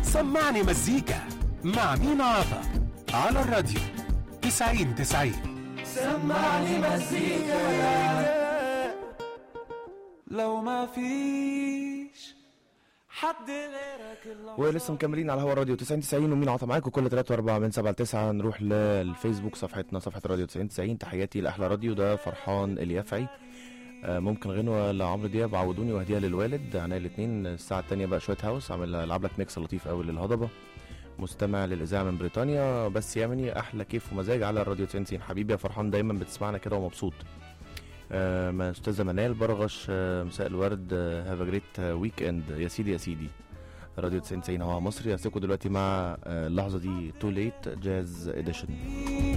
سمعني مزيكا مع مين عطا على الراديو 90 90 سمعني مزيكا لو ما فيش حد غيرك اللي ولسه مكملين على هوا الراديو 90 90 ومين عطى معاكم كل 3 و4 من 7 ل 9 نروح للفيسبوك صفحتنا صفحه راديو 90 90 تحياتي لاحلى راديو ده فرحان اليافعي آه، ممكن غنوه لعمرو دياب عودوني واهديها للوالد عناية الاثنين الساعه الثانيه بقى شويه هاوس عامل العب لك ميكس لطيف قوي للهضبه مستمع للاذاعه من بريطانيا بس يمني احلى كيف ومزاج على الراديو 90 90 حبيبي يا فرحان دايما بتسمعنا كده ومبسوط آه، ما استاذه منال برغش آه، مساء الورد هاف جريت ويك اند يا سيدي يا سيدي راديو 90 90 هوا مصري هسيبكم دلوقتي مع آه، اللحظه دي تو ليت جاز اديشن